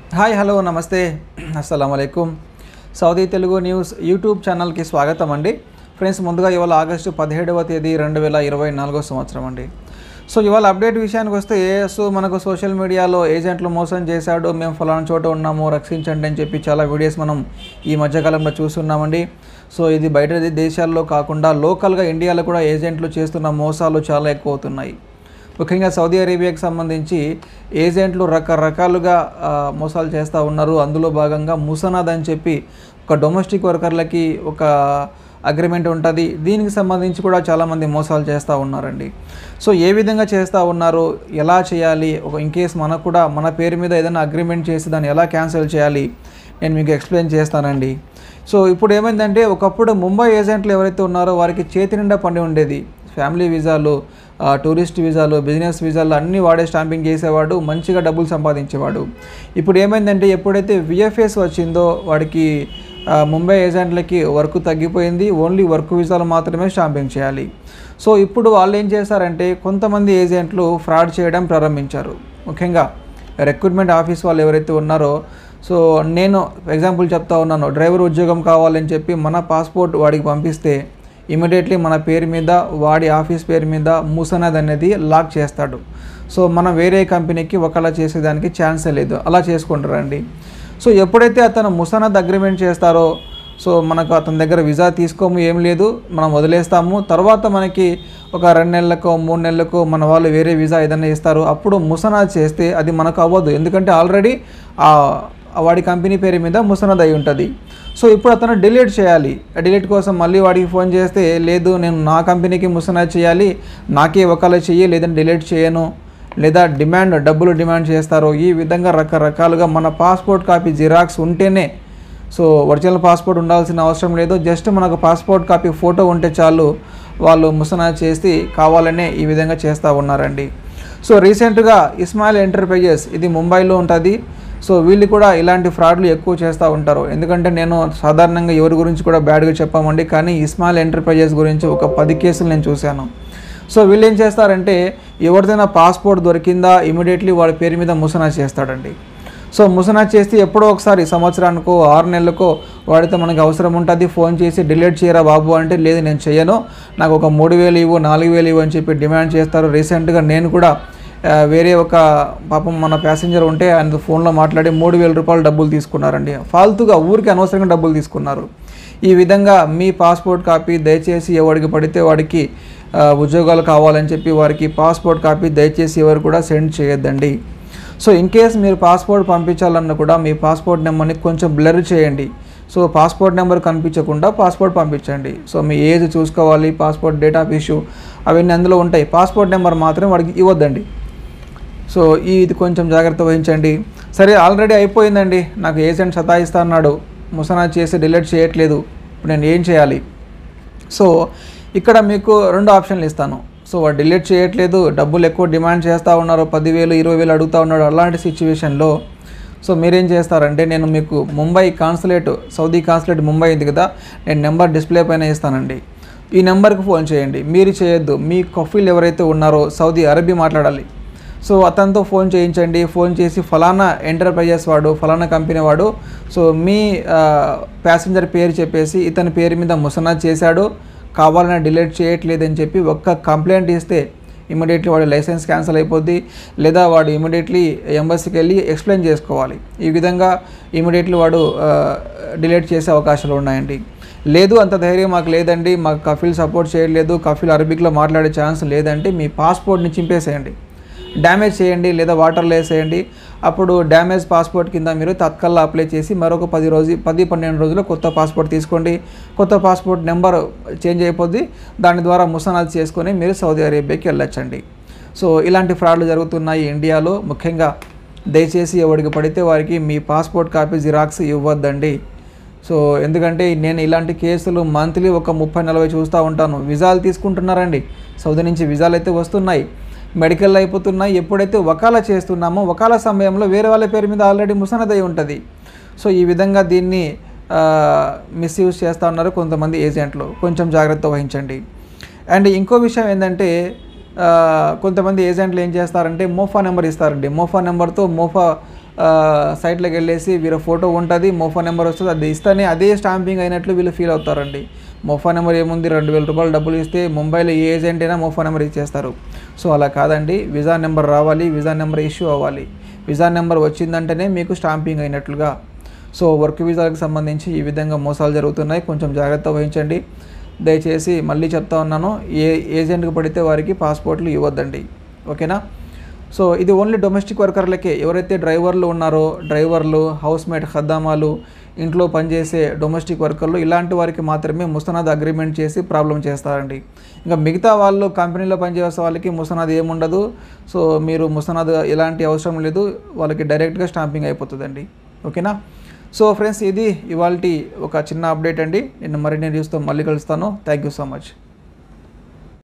hi hello నమస్తే అస్సలం అయికుం సౌదీ తెలుగు న్యూస్ యూట్యూబ్ ఛానల్కి స్వాగతం అండి ఫ్రెండ్స్ ముందుగా ఇవాళ ఆగస్టు పదిహేడవ తేదీ రెండు వేల ఇరవై నాలుగో సంవత్సరం అండి సో ఇవాళ అప్డేట్ విషయానికి వస్తే ఏఎస్ మనకు సోషల్ మీడియాలో ఏజెంట్లు మోసం చేశాడు మేము ఫలానా చోట ఉన్నాము రక్షించండి అని చెప్పి చాలా వీడియోస్ మనం ఈ మధ్యకాలంలో చూస్తున్నామండి సో ఇది బయట దేశాల్లో కాకుండా లోకల్గా ఇండియాలో కూడా ఏజెంట్లు చేస్తున్న మోసాలు చాలా ఎక్కువ అవుతున్నాయి ముఖ్యంగా సౌదీ అరేబియాకి సంబంధించి ఏజెంట్లు రకరకాలుగా ఆ, మోసాలు చేస్తూ ఉన్నారు అందులో భాగంగా ముసనాద్ అని చెప్పి ఒక డొమెస్టిక్ వర్కర్లకి ఒక అగ్రిమెంట్ ఉంటుంది దీనికి సంబంధించి కూడా చాలామంది మోసాలు చేస్తూ ఉన్నారండి సో ఏ విధంగా చేస్తూ ఉన్నారు ఎలా చేయాలి ఒక ఇన్ కేస్ మనకు కూడా మన పేరు మీద ఏదైనా అగ్రిమెంట్ చేసి దాన్ని ఎలా క్యాన్సిల్ చేయాలి నేను మీకు ఎక్స్ప్లెయిన్ చేస్తానండి సో ఇప్పుడు ఏమైందంటే ఒకప్పుడు ముంబై ఏజెంట్లు ఎవరైతే ఉన్నారో వారికి చేతి నిండా పండి ఉండేది ఫ్యామిలీ వీసాలు ఆ, టూరిస్ట్ వీసాలు బిజినెస్ వీసాలు అన్నీ వాడే స్టాంపింగ్ చేసేవాడు మంచిగా డబ్బులు సంపాదించేవాడు ఇప్పుడు ఏమైందంటే ఎప్పుడైతే విఎఫ్ఎస్ వచ్చిందో వాడికి ఆ, ముంబై ఏజెంట్లకి వర్క్ తగ్గిపోయింది ఓన్లీ వర్క్ వీసాలు మాత్రమే స్టాంపింగ్ చేయాలి సో ఇప్పుడు వాళ్ళు ఏం చేశారంటే కొంతమంది ఏజెంట్లు ఫ్రాడ్ చేయడం ప్రారంభించారు ముఖ్యంగా రిక్రూట్మెంట్ ఆఫీస్ వాళ్ళు ఎవరైతే ఉన్నారో సో నేను ఎగ్జాంపుల్ చెప్తా ఉన్నాను డ్రైవర్ ఉద్యోగం కావాలని చెప్పి మన పాస్పోర్ట్ వాడికి పంపిస్తే ఇమీడియట్లీ మన పేరు మీద వాడి ఆఫీస్ పేరు మీద ముసనద్ అనేది లాక్ చేస్తాడు సో మనం వేరే కంపెనీకి ఒకలా చేసేదానికి ఛాన్సే లేదు అలా చేసుకుంటారండి సో ఎప్పుడైతే అతను ముసనద్ అగ్రిమెంట్ చేస్తారో సో మనకు అతని దగ్గర వీసా తీసుకోము ఏం లేదు మనం వదిలేస్తాము తర్వాత మనకి ఒక రెండు నెలలకో మూడు నెలలకో మన వాళ్ళు వేరే వీసా ఏదైనా ఇస్తారు అప్పుడు ముసనాద్ చేస్తే అది మనకు అవ్వదు ఎందుకంటే ఆల్రెడీ ఆ వాడి కంపెనీ పేరు మీద ముసనద్ అయి ఉంటుంది సో ఇప్పుడు అతను డిలీట్ చేయాలి డిలీట్ కోసం మళ్ళీ వాడికి ఫోన్ చేస్తే లేదు నేను నా కంపెనీకి ముసనద్ చేయాలి నాకే ఒకలా చెయ్యి లేదంటే డిలీట్ చేయను లేదా డిమాండ్ డబ్బులు డిమాండ్ చేస్తారు ఈ విధంగా రకరకాలుగా మన పాస్పోర్ట్ కాపీ జిరాక్స్ ఉంటేనే సో ఒరిజినల్ పాస్పోర్ట్ ఉండాల్సిన అవసరం లేదు జస్ట్ మనకు పాస్పోర్ట్ కాపీ ఫోటో ఉంటే చాలు వాళ్ళు ముసనా చేసి కావాలనే ఈ విధంగా చేస్తూ ఉన్నారండి సో రీసెంట్గా ఇస్మాయిల్ ఎంటర్ప్రైజెస్ ఇది ముంబైలో ఉంటుంది సో వీళ్ళు కూడా ఇలాంటి ఫ్రాడ్లు ఎక్కువ చేస్తూ ఉంటారు ఎందుకంటే నేను సాధారణంగా ఎవరి గురించి కూడా బ్యాడ్గా చెప్పామండి కానీ ఇస్మాయిల్ ఎంటర్ప్రైజెస్ గురించి ఒక పది కేసులు నేను చూశాను సో వీళ్ళు ఏం చేస్తారంటే ఎవరిదైనా పాస్పోర్ట్ దొరికిందా ఇమీడియట్లీ వాడి పేరు మీద ముసనా చేస్తాడండి సో ముసనా చేస్తే ఎప్పుడో ఒకసారి సంవత్సరానికో ఆరు నెలలకో వాడితే మనకి అవసరం ఉంటుంది ఫోన్ చేసి డిలీట్ చేయరా బాబు అంటే లేదు నేను చేయను నాకు ఒక మూడు వేలు ఇవ్వు నాలుగు వేలు ఇవ్వు అని చెప్పి డిమాండ్ చేస్తారు రీసెంట్గా నేను కూడా ఆ, వేరే ఒక పాపం మన ప్యాసింజర్ ఉంటే ఆయన ఫోన్లో మాట్లాడి మూడు వేల రూపాయలు డబ్బులు తీసుకున్నారండి ఫాల్తుగా ఊరికి అనవసరంగా డబ్బులు తీసుకున్నారు ఈ విధంగా మీ పాస్పోర్ట్ కాపీ దయచేసి ఎవరికి పడితే వాడికి ఆ, ఉద్యోగాలు కావాలని చెప్పి వారికి పాస్పోర్ట్ కాపీ దయచేసి ఎవరు కూడా సెండ్ చేయొద్దండి సో ఇన్ కేస్ మీరు పాస్పోర్ట్ పంపించాలన్నా కూడా మీ పాస్పోర్ట్ నెంబర్ని కొంచెం బ్లర్ చేయండి సో పాస్పోర్ట్ నెంబర్ కనిపించకుండా పాస్పోర్ట్ పంపించండి సో మీ ఏజ్ చూసుకోవాలి పాస్పోర్ట్ డేట్ ఆఫ్ ఇష్యూ అవన్నీ అందులో ఉంటాయి పాస్పోర్ట్ నెంబర్ మాత్రం వాడికి ఇవ్వద్దండి సో ఈ ఇది కొంచెం జాగ్రత్త వహించండి సరే ఆల్రెడీ అయిపోయిందండి నాకు ఏజెంట్ సతాయిస్తా అన్నాడు ముసనా చేసి డిలీట్ చేయట్లేదు ఇప్పుడు నేను ఏం చేయాలి సో ఇక్కడ మీకు రెండు ఆప్షన్లు ఇస్తాను సో వాడు డిలీట్ చేయట్లేదు డబ్బులు ఎక్కువ డిమాండ్ చేస్తూ ఉన్నారు పదివేలు ఇరవై వేలు అడుగుతూ ఉన్నాడు అలాంటి సిచ్యువేషన్లో సో మీరేం చేస్తారంటే నేను మీకు Mumbai consulate Saudi consulate Mumbai ఉంది కదా నేను నెంబర్ డిస్ప్లే పైన ఇస్తానండి ఈ నెంబర్కి ఫోన్ చేయండి మీరు చేయొద్దు మీ కఫీల్ ఎవరైతే ఉన్నారో సౌదీ అరబీ మాట్లాడాలి సో అతనితో ఫోన్ చేయించండి ఫోన్ చేసి ఫలానా ఎంటర్ప్రైజెస్ వాడు ఫలానా కంపెనీ వాడు సో మీ ప్యాసింజర్ పేరు చెప్పేసి ఇతని పేరు మీద ముసనాద్ చేశాడు కావాలని డిలీట్ చేయట్లేదని చెప్పి ఒక్క కంప్లైంట్ ఇస్తే ఇమీడియట్లీ వాడి లైసెన్స్ క్యాన్సిల్ అయిపోద్ది లేదా వాడు ఇమీడియట్లీ ఎంబసీకి వెళ్ళి ఎక్స్ప్లెయిన్ చేసుకోవాలి ఈ విధంగా ఇమీడియట్లీ వాడు డిలీట్ చేసే అవకాశాలు ఉన్నాయండి లేదు అంత ధైర్యం మాకు లేదండి మాకు కఫీల్ సపోర్ట్ చేయట్లేదు కఫీల్ అరబిక్లో మాట్లాడే ఛాన్స్ లేదంటే మీ పాస్పోర్ట్ని చింపేసేయండి డ్యామేజ్ చేయండి లేదా వాటర్లో వేసేయండి అప్పుడు డ్యామేజ్ పాస్పోర్ట్ కింద మీరు తత్కాల్లో అప్లై చేసి మరొక పది రోజు పది పన్నెండు రోజుల్లో కొత్త పాస్పోర్ట్ తీసుకోండి కొత్త పాస్పోర్ట్ నెంబర్ చేంజ్ అయిపోద్ది దాని ద్వారా ముసనాద్ చేసుకొని మీరు సౌదీ అరేబియాకి వెళ్ళొచ్చండి సో ఇలాంటి ఫ్రాడ్లు జరుగుతున్నాయి ఇండియాలో ముఖ్యంగా దయచేసి ఎవరికి పడితే వారికి మీ పాస్పోర్ట్ కాపీ జిరాక్స్ ఇవ్వద్దండి సో ఎందుకంటే నేను ఇలాంటి కేసులు మంత్లీ ఒక ముప్పై నలభై చూస్తూ ఉంటాను విజాలు తీసుకుంటున్నారండి సౌదీ నుంచి విజాలు అయితే వస్తున్నాయి మెడికల్ అయిపోతున్నాయి ఎప్పుడైతే వకాలా చేస్తున్నామో వకాలా సమయంలో వేరే వాళ్ళ పేరు మీద ఆల్రెడీ ముసనదై ఉంటుంది సో ఈ విధంగా దీన్ని మిస్యూజ్ చేస్తూ ఉన్నారు కొంతమంది ఏజెంట్లు కొంచెం జాగ్రత్త వహించండి అండ్ ఇంకో విషయం ఏంటంటే ఆ, కొంతమంది ఏజెంట్లు ఏం చేస్తారంటే మోఫా నెంబర్ ఇస్తారండి మోఫా నెంబర్తో మోఫా సైట్లోకి వెళ్ళేసి వీళ్ళ ఫోటో ఉంటుంది మోఫా నెంబర్ వస్తుంది అది ఇస్తేనే అదే స్టాంపింగ్ అయినట్లు వీళ్ళు ఫీల్ అవుతారండి మోఫా నెంబర్ ఏముంది రెండు వేల రూపాయలు డబ్బులు ఇస్తే ముంబైలో ఏ ఏజెంట్ అయినా మోఫా నెంబర్ ఇచ్చేస్తారు సో అలా కాదండి విజా నెంబర్ రావాలి విజా నెంబర్ ఇష్యూ అవ్వాలి విజా నెంబర్ వచ్చిందంటేనే మీకు స్టాంపింగ్ అయినట్లుగా సో వర్క్ వీసాలకు సంబంధించి ఈ విధంగా మోసాలు జరుగుతున్నాయి కొంచెం జాగ్రత్త వహించండి దయచేసి మళ్ళీ చెప్తా ఉన్నాను ఏ ఏజెంట్కి పడితే వారికి పాస్పోర్ట్లు ఇవ్వద్దండి ఓకేనా సో ఇది ఓన్లీ డొమెస్టిక్ వర్కర్లకే ఎవరైతే డ్రైవర్లు ఉన్నారో డ్రైవర్లు హౌస్ మేట్ ఖద్దామాలు ఇంట్లో పనిచేసే డొమెస్టిక్ వర్కర్లు ఇలాంటి వారికి మాత్రమే ముసనాద్ అగ్రిమెంట్ చేసి ప్రాబ్లం చేస్తారండి ఇంకా మిగతా వాళ్ళు కంపెనీలో పనిచేసే వాళ్ళకి ముసనాద్ ఏముండదు సో మీరు ముసనాద్ ఎలాంటి అవసరం లేదు వాళ్ళకి డైరెక్ట్గా స్టాంపింగ్ అయిపోతుందండి ఓకేనా సో ఫ్రెండ్స్ ఇది ఇవాళ ఒక చిన్న అప్డేట్ అండి నేను మరిన్ని న్యూస్తో మళ్ళీ కలుస్తాను థ్యాంక్ యూ సో మచ్